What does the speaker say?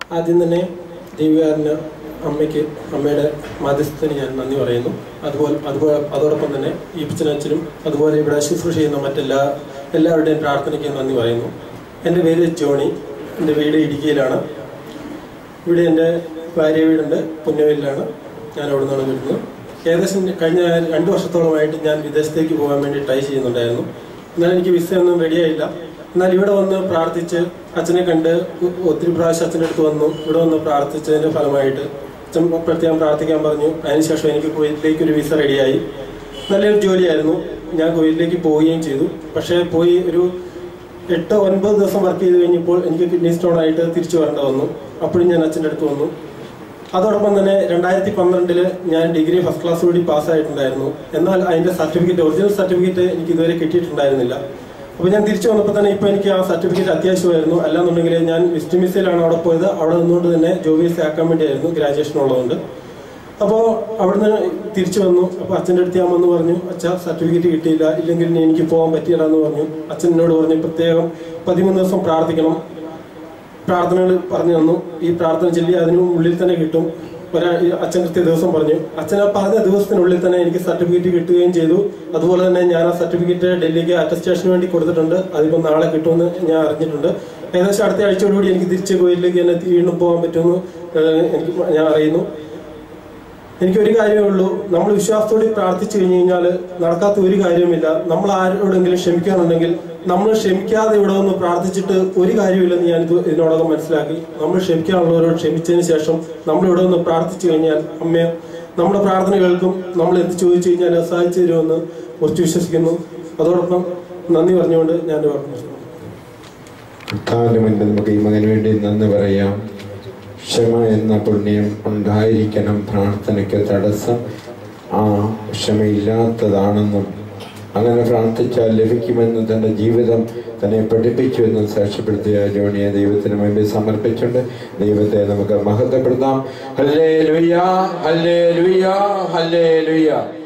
ആദ്യം തന്നെ ദൈവകാരന് അമ്മയ്ക്ക് അമ്മയുടെ മധ്യസ്ഥന് ഞാൻ നന്ദി പറയുന്നു അതുപോലെ അതുപോലെ അതോടൊപ്പം തന്നെ ഈ അച്ഛനും അതുപോലെ ഇവിടെ ശുശ്രൂഷ ചെയ്യുന്ന മറ്റെല്ലാ എല്ലാവരുടെയും പ്രാർത്ഥനയ്ക്ക് നന്ദി പറയുന്നു എൻ്റെ പേര് ജോണി എൻ്റെ വീട് ഇടുക്കിയിലാണ് ഇവിടെ എൻ്റെ ഭാര്യ വീടുണ്ട് പുന്നവയിലാണ് ഞാൻ അവിടെ നിന്നാണ് വരുന്നത് ഏകദേശം കഴിഞ്ഞ രണ്ട് വർഷത്തോളമായിട്ട് ഞാൻ വിദേശത്തേക്ക് പോകാൻ വേണ്ടി ട്രൈ ചെയ്യുന്നുണ്ടായിരുന്നു എന്നാൽ എനിക്ക് വിസ ഒന്നും റെഡിയായില്ല എന്നാൽ ഇവിടെ വന്ന് പ്രാർത്ഥിച്ച് അച്ഛനെ കണ്ട് ഒത്തിരി പ്രാവശ്യം അച്ഛൻ്റെ അടുത്ത് വന്നു ഇവിടെ വന്ന് പ്രാർത്ഥിച്ചതിൻ്റെ ഫലമായിട്ട് അച്ഛൻ പ്രത്യേകം പ്രാർത്ഥിക്കാൻ പറഞ്ഞു അതിനുശേഷം എനിക്ക് കുവൈറ്റിലേക്ക് ഒരു വിസ റെഡിയായി നല്ലൊരു ജോലിയായിരുന്നു ഞാൻ കുവൈറ്റിലേക്ക് പോവുകയും ചെയ്തു പക്ഷേ പോയി ഒരു എട്ട് ഒൻപത് ദിവസം വർക്ക് ചെയ്ത് കഴിഞ്ഞപ്പോൾ എനിക്ക് കിഡ്നി സ്റ്റോൺ ആയിട്ട് തിരിച്ചു വരേണ്ട വന്നു അപ്പോഴും ഞാൻ അച്ഛൻ്റെ അടുത്ത് വന്നു അതോടൊപ്പം തന്നെ രണ്ടായിരത്തി പന്ത്രണ്ടില് ഞാൻ ഡിഗ്രി ഫസ്റ്റ് ക്ലാസ് കൂടി പാസ്സായിട്ടുണ്ടായിരുന്നു എന്നാൽ അതിന്റെ സർട്ടിഫിക്കറ്റ് ഒറിജിനൽ സർട്ടിഫിക്കറ്റ് എനിക്ക് ഇതുവരെ കിട്ടിയിട്ടുണ്ടായിരുന്നില്ല അപ്പോൾ ഞാൻ തിരിച്ചു വന്നപ്പോൾ തന്നെ ഇപ്പോൾ എനിക്ക് ആ സർട്ടിഫിക്കറ്റ് അത്യാവശ്യമായിരുന്നു അല്ലാന്നുണ്ടെങ്കിൽ ഞാൻ വെസ്റ്റ് മിസൈലാണ് അവിടെ പോയത് അവിടെ നിന്നുകൊണ്ട് തന്നെ ജോബി വിസ ആക്കാൻ വേണ്ടിയായിരുന്നു ഗ്രാജുവേഷൻ ഉള്ളതുകൊണ്ട് അപ്പോൾ അവിടുന്ന് തിരിച്ചു വന്നു അപ്പോൾ അച്ഛൻ്റെ അടുത്ത് ഞാൻ വന്ന് പറഞ്ഞു അച്ഛ സർട്ടിഫിക്കറ്റ് കിട്ടിയില്ല ഇല്ലെങ്കിൽ ഇനി എനിക്ക് പോകാൻ പറ്റിയില്ല എന്ന് പറഞ്ഞു അച്ഛൻ എന്നോട് പറഞ്ഞു പ്രത്യേകം പതിമൂന്ന് ദിവസം പ്രാർത്ഥിക്കണം പ്രാർത്ഥനകൾ പറഞ്ഞു തന്നു ഈ പ്രാർത്ഥന ചൊല്ലി അതിന് ഉള്ളിൽ തന്നെ കിട്ടും ഒരാ ഈ അച്ഛൻ കൃത്യ ദിവസം പറഞ്ഞു അച്ഛൻ ആ പറഞ്ഞ ദിവസത്തിനുള്ളിൽ തന്നെ എനിക്ക് സർട്ടിഫിക്കറ്റ് കിട്ടുകയും ചെയ്തു അതുപോലെ തന്നെ ഞാൻ ആ സർട്ടിഫിക്കറ്റ് ഡൽഹിക്ക് അറ്റസ്റ്റേഷന് വേണ്ടി കൊടുത്തിട്ടുണ്ട് അതിപ്പോൾ നാളെ കിട്ടുമെന്ന് ഞാൻ അറിഞ്ഞിട്ടുണ്ട് ഏകദേശം അടുത്ത ആഴ്ചയോടുകൂടി എനിക്ക് തിരിച്ച് കോയിലേക്ക് തന്നെ വീണ്ടും പോകാൻ പറ്റുമെന്ന് ഏഹ്, എനിക്ക് ഞാൻ അറിയുന്നു എനിക്കൊരു കാര്യമേ ഉള്ളൂ നമ്മൾ വിശ്വാസത്തോടെ പ്രാർത്ഥിച്ചു കഴിഞ്ഞു കഴിഞ്ഞാൽ നടക്കാത്ത ഒരു കാര്യവുമില്ല നമ്മൾ ആരോടെങ്കിലും ക്ഷമിക്കാനുണ്ടെങ്കിൽ നമ്മൾ ക്ഷമിക്കാതെ ഇവിടെ വന്ന് പ്രാർത്ഥിച്ചിട്ട് ഒരു കാര്യമില്ലെന്ന് ഞാൻ ഇത് ഇതിനോടകം മനസ്സിലാക്കി നമ്മൾ ക്ഷമിക്കാനുള്ളവരോട് ക്ഷമിച്ചതിന് ശേഷം നമ്മൾ ഇവിടെ വന്ന് പ്രാർത്ഥിച്ചു കഴിഞ്ഞാൽ അമ്മ നമ്മുടെ പ്രാർത്ഥന കേൾക്കും നമ്മൾ എന്ത് ചോദിച്ചു കഴിഞ്ഞാൽ അത് സാധിച്ചു തരുമെന്ന് ഉറച്ചു വിശ്വസിക്കുന്നു അതോടൊപ്പം നന്ദി പറഞ്ഞുകൊണ്ട് ഞാൻ എൻ്റെ വാക്ക് നിർത്തുന്നു. കർത്താവിന്റെ മുൻപിൽ നമുക്ക് ഈ മകന് വേണ്ടി നന്ദി പറയാം ക്ഷമ എന്ന പുണ്യം ഉണ്ടായിരിക്കണം പ്രാർത്ഥനയ്ക്ക് തടസ്സം ആ ക്ഷമയില്ലാത്തതാണെന്നും അങ്ങനെ പ്രാർത്ഥിച്ചാൽ ലഭിക്കുമെന്ന് തന്റെ ജീവിതം തന്നെ പഠിപ്പിച്ചു എന്ന് സാക്ഷ്യപ്പെടുത്തിയ ജോണിയെ ദൈവത്തിന് മുമ്പിൽ സമർപ്പിച്ചുകൊണ്ട് ദൈവത്തെ നമുക്ക് മഹത്വപ്പെടുത്താം ഹല്ലേ ലുയ്യ ഹല്ലേ ലുയ്യ ഹല്ലേ ലുയ്യ